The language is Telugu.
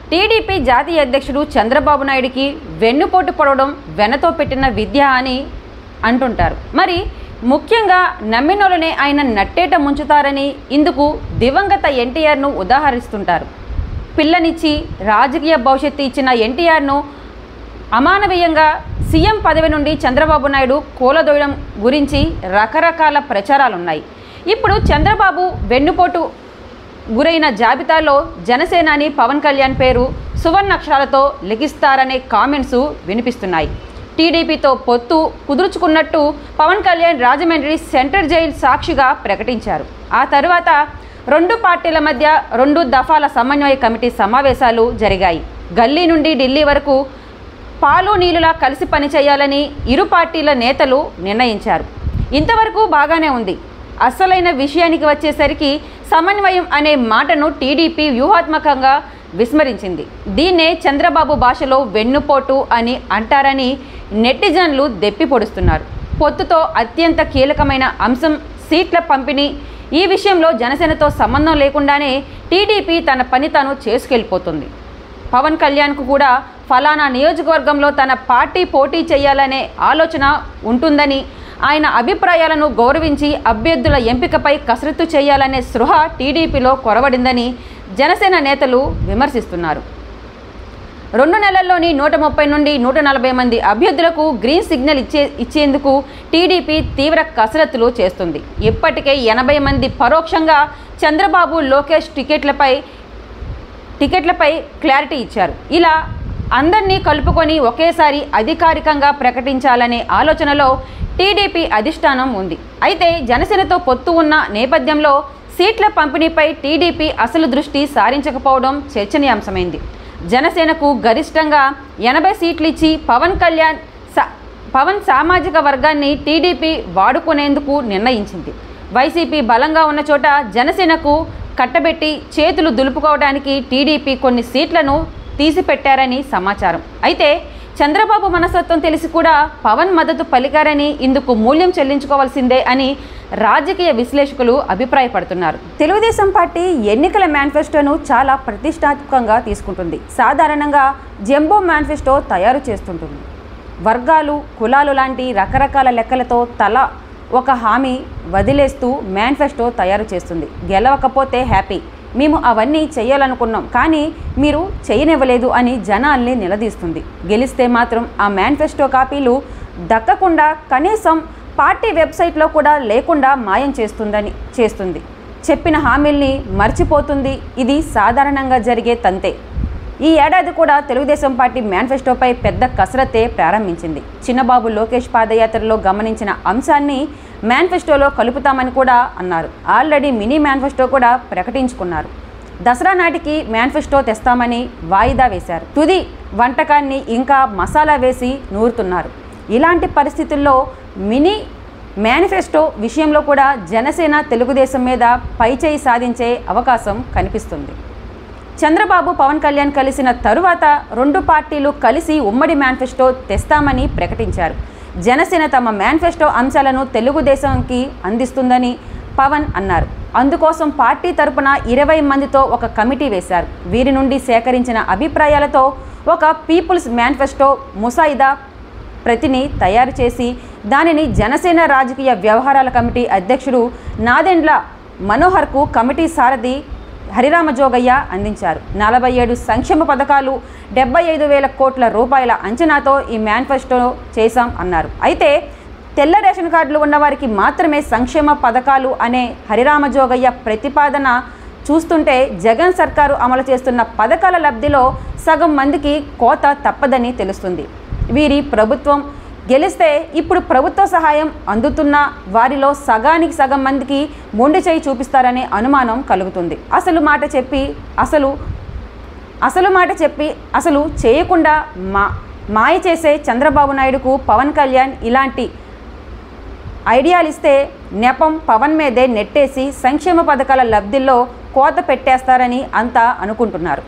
టీడీపీ జాతీయ అధ్యక్షుడు చంద్రబాబు నాయుడికి వెన్నుపోటు పొడవడం వెనతో పెట్టిన విద్య అని అంటుంటారు మరి ముఖ్యంగా నమ్మినోళ్ళనే ఆయన నట్టేట ముంచుతారని ఇందుకు దివంగత ఎన్టీఆర్ను ఉదాహరిస్తుంటారు పిల్లనిచ్చి రాజకీయ భవిష్యత్తు ఇచ్చిన ఎన్టీఆర్ను అమానవీయంగా సీఎం పదవి నుండి చంద్రబాబు నాయుడు కూలదోయడం గురించి రకరకాల ప్రచారాలున్నాయి ఇప్పుడు చంద్రబాబు వెన్నుపోటు గురైన జాబితాలో జనసేనాని పవన్ కళ్యాణ్ పేరు సువర్ణాక్షరాలతో లిఖిస్తారనే కామెంట్స్ వినిపిస్తున్నాయి టీడీపీతో పొత్తు కుదుర్చుకున్నట్టు పవన్ కళ్యాణ్ రాజమండ్రి సెంట్రల్ జైలు సాక్షిగా ప్రకటించారు ఆ తరువాత రెండు పార్టీల మధ్య రెండు దఫాల సమన్వయ కమిటీ సమావేశాలు జరిగాయి గల్లీ నుండి ఢిల్లీ వరకు పాలు నీలులా కలిసి పనిచేయాలని ఇరు పార్టీల నేతలు నిర్ణయించారు ఇంతవరకు బాగానే ఉంది అసలైన విషయానికి వచ్చేసరికి సమన్వయం అనే మాటను టీడీపీ వ్యూహాత్మకంగా విస్మరించింది దీన్నే చంద్రబాబు భాషలో వెన్నుపోటు అని అంటారని నెటిజన్లు దెప్పి పొడుస్తున్నారు పొత్తుతో అత్యంత కీలకమైన అంశం సీట్ల పంపిణీ ఈ విషయంలో జనసేనతో సంబంధం లేకుండానే టీడీపీ తన పని తాను చేసుకెళ్ళిపోతుంది పవన్ కళ్యాణ్కు కూడా ఫలానా నియోజకవర్గంలో తన పార్టీ పోటీ చేయాలనే ఆలోచన ఉంటుందని ఆయన అభిప్రాయాలను గౌరవించి అభ్యర్థుల ఎంపికపై కసరత్తు చేయాలనే స్పృహ టీడీపీలో కొరవడిందని జనసేన నేతలు విమర్శిస్తున్నారు రెండు నెలల్లోని నూట ముప్పై నుండి నూట నలభై మంది అభ్యర్థులకు గ్రీన్ సిగ్నల్ ఇచ్చే ఇచ్చేందుకు టీడీపీ తీవ్ర కసరత్తులు చేస్తుంది ఇప్పటికే ఎనభై మంది పరోక్షంగా చంద్రబాబు లోకేష్ టికెట్లపై టికెట్లపై క్లారిటీ ఇచ్చారు ఇలా అందరినీ కలుపుకొని ఒకేసారి అధికారికంగా ప్రకటించాలనే ఆలోచనలో టీడీపీ అధిష్టానం ఉంది అయితే జనసేనతో పొత్తు ఉన్న నేపథ్యంలో సీట్ల పంపిణీపై టీడీపీ అసలు దృష్టి సారించకపోవడం చర్చనీయాంశమైంది జనసేనకు గరిష్టంగా ఎనభై సీట్లు ఇచ్చి పవన్ కళ్యాణ్ సా- పవన్ సామాజిక వర్గాన్ని టీడీపీ వాడుకునేందుకు నిర్ణయించింది వైసీపీ బలంగా ఉన్న చోట జనసేనకు కట్టబెట్టి చేతులు దులుపుకోవడానికి టీడీపీ కొన్ని సీట్లను తీసిపెట్టారని సమాచారం అయితే చంద్రబాబు మనస్తత్వం తెలిసి కూడా పవన్ మద్దతు పలికారని ఇందుకు మూల్యం చెల్లించుకోవాల్సిందే అని రాజకీయ విశ్లేషకులు అభిప్రాయపడుతున్నారు తెలుగుదేశం పార్టీ ఎన్నికల మేనిఫెస్టోను చాలా ప్రతిష్టాత్మకంగా తీసుకుంటుంది సాధారణంగా జంబో మేనిఫెస్టో తయారు చేస్తుంటుంది వర్గాలు కులాలు లాంటి రకరకాల లెక్కలతో తల ఒక హామీ వదిలేస్తూ మేనిఫెస్టో తయారు చేస్తుంది గెలవకపోతే హ్యాపీ మేము అవన్నీ చేయాలనుకున్నాం కానీ మీరు చేయనివ్వలేదు అని జనాల్ని నిలదీస్తుంది గెలిస్తే మాత్రం ఆ మేనిఫెస్టో కాపీలు దక్కకుండా కనీసం పార్టీ వెబ్సైట్లో కూడా లేకుండా మాయం చేస్తుందని చేస్తుంది చెప్పిన హామీల్ని మర్చిపోతుంది ఇది సాధారణంగా జరిగే తంతే ఈ ఏడాది కూడా తెలుగుదేశం పార్టీ మేనిఫెస్టోపై పెద్ద కసరత్తే ప్రారంభించింది చిన్నబాబు లోకేష్ పాదయాత్రలో గమనించిన అంశాన్ని మేనిఫెస్టోలో కలుపుతామని కూడా అన్నారు ఆల్రెడీ మినీ మేనిఫెస్టో కూడా ప్రకటించుకున్నారు దసరా నాటికి మేనిఫెస్టో తెస్తామని వాయిదా వేశారు తుది వంటకాన్ని ఇంకా మసాలా వేసి నూరుతున్నారు ఇలాంటి పరిస్థితుల్లో మినీ మేనిఫెస్టో విషయంలో కూడా జనసేన తెలుగుదేశం మీద పైచేయి సాధించే అవకాశం కనిపిస్తుంది చంద్రబాబు పవన్ కళ్యాణ్ కలిసిన తరువాత రెండు పార్టీలు కలిసి ఉమ్మడి మేనిఫెస్టో తెస్తామని ప్రకటించారు జనసేన తమ మేనిఫెస్టో అంశాలను తెలుగుదేశంకి అందిస్తుందని పవన్ అన్నారు అందుకోసం పార్టీ తరపున ఇరవై మందితో ఒక కమిటీ వేశారు వీరి నుండి సేకరించిన అభిప్రాయాలతో ఒక పీపుల్స్ మేనిఫెస్టో ముసాయిదా ప్రతిని తయారు చేసి దానిని జనసేన రాజకీయ వ్యవహారాల కమిటీ అధ్యక్షుడు నాదెండ్ల మనోహర్కు కమిటీ సారథి హరిరామజోగయ్య అందించారు నలభై ఏడు సంక్షేమ పథకాలు డెబ్బై ఐదు వేల కోట్ల రూపాయల అంచనాతో ఈ మేనిఫెస్టో చేశాం అన్నారు అయితే తెల్ల రేషన్ కార్డులు ఉన్నవారికి మాత్రమే సంక్షేమ పథకాలు అనే హరిరామజోగయ్య ప్రతిపాదన చూస్తుంటే జగన్ సర్కారు అమలు చేస్తున్న పథకాల లబ్ధిలో సగం మందికి కోత తప్పదని తెలుస్తుంది వీరి ప్రభుత్వం గెలిస్తే ఇప్పుడు ప్రభుత్వ సహాయం అందుతున్న వారిలో సగానికి సగం మందికి మొండి చేయి చూపిస్తారనే అనుమానం కలుగుతుంది అసలు మాట చెప్పి అసలు అసలు మాట చెప్పి అసలు చేయకుండా మా మాయ చేసే చంద్రబాబు నాయుడుకు పవన్ కళ్యాణ్ ఇలాంటి ఐడియాలు ఇస్తే నెపం పవన్ మీదే నెట్టేసి సంక్షేమ పథకాల లబ్ధిలో కోత పెట్టేస్తారని అంతా అనుకుంటున్నారు